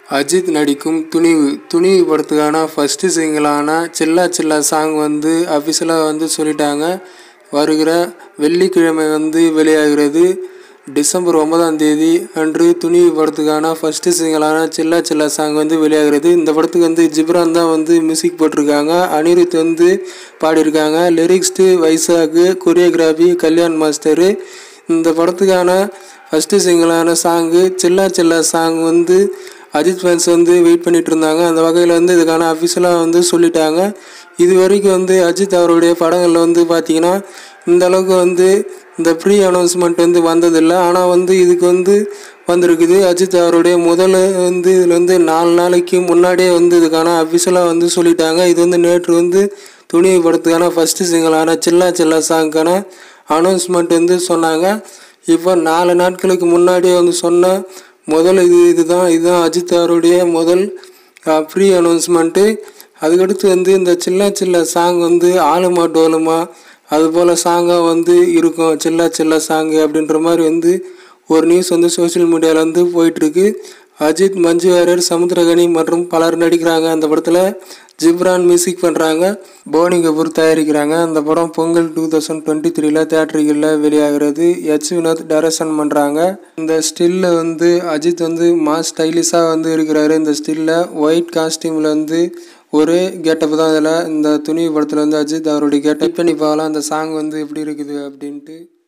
அஜித் நடிக்கும் துணிவு துணிவு படத்துக்கான ஃபஸ்ட்டு சிங்கிளான சில்லா சில்லா சாங் வந்து அஃபிஷியலாக வந்து சொல்லிட்டாங்க வருகிற வெள்ளிக்கிழமை வந்து வெளியாகிறது டிசம்பர் ஒன்பதாம் தேதி அன்று துணிவு படத்துக்கான ஃபஸ்ட்டு சிங்கிளான சில்லா சில்லா சாங் வந்து வெளியாகிறது இந்த படத்துக்கு வந்து ஜிப்ரான் தான் வந்து மியூசிக் போட்டிருக்காங்க அனிருத் வந்து பாடியிருக்காங்க லிரிக்ஸ்ட்டு வைசாக்கு கொரியோகிராஃபி கல்யாண் மாஸ்டரு இந்த படத்துக்கான ஃபஸ்ட்டு சிங்கிளான சாங்கு சில்லா சில்லா சாங் வந்து அஜித் ஃபேன்ஸ் வந்து வெயிட் பண்ணிட்டு இருந்தாங்க அந்த வகையில் வந்து இதுக்கான அஃபிஷியலாக வந்து சொல்லிட்டாங்க இது வரைக்கும் வந்து அஜித் அவருடைய படங்களில் வந்து பார்த்திங்கன்னா இந்த அளவுக்கு வந்து இந்த ப்ரீ அனௌன்ஸ்மெண்ட் வந்து வந்ததில்லை ஆனால் வந்து இதுக்கு வந்து வந்திருக்குது அஜித் அவருடைய முதல்ல வந்து இதில் வந்து நாலு நாளைக்கு முன்னாடியே வந்து இதுக்கான அஃபிஷியலாக வந்து சொல்லிட்டாங்க இது வந்து நேற்று வந்து துணிவு படத்துக்கான ஃபஸ்ட்டு சிங்கிளான சில்லா சில்லா சாங்க்கான அனௌன்ஸ்மெண்ட் வந்து சொன்னாங்க இப்போ நாலு நாட்களுக்கு முன்னாடியே வந்து சொன்ன முதல் இது இதுதான் இதுதான் அஜித் அவருடைய முதல் ப்ரீ அனௌன்ஸ்மெண்ட்டு அதுக்கடுத்து வந்து இந்த சில்லா சில்லா சாங் வந்து ஆளுமா டோலுமா அது போல் சாங்காக வந்து இருக்கும் சில்லா சில்லா சாங்கு அப்படின்ற மாதிரி வந்து ஒரு நியூஸ் வந்து சோஷியல் மீடியாவில் வந்து போயிட்டுருக்கு அஜித் மஞ்சு வாரியர் சமுத்திரகனி மற்றும் பலர் நடிக்கிறாங்க அந்த படத்தில் ஜிப்ரான் மியூசிக் பண்ணுறாங்க போனி கபூர் தயாரிக்கிறாங்க அந்த படம் பொங்கல் டூ தௌசண்ட் டுவெண்ட்டி த்ரீல தேட்டருகளில் வெளியாகிறது எச் வினோத் டைரக்ஷன் பண்ணுறாங்க இந்த ஸ்டில்ல வந்து அஜித் வந்து மாஸ் ஸ்டைலிஷாக வந்து இருக்கிறாரு இந்த ஸ்டில்ல ஒயிட் காஸ்டியூமில் வந்து ஒரே கெட்டப் தான் இதில் இந்த துணி படத்தில் வந்து அஜித் அவருடைய கெட்டப் பண்ணி பார்க்கலாம் அந்த சாங் வந்து எப்படி இருக்குது அப்படின்ட்டு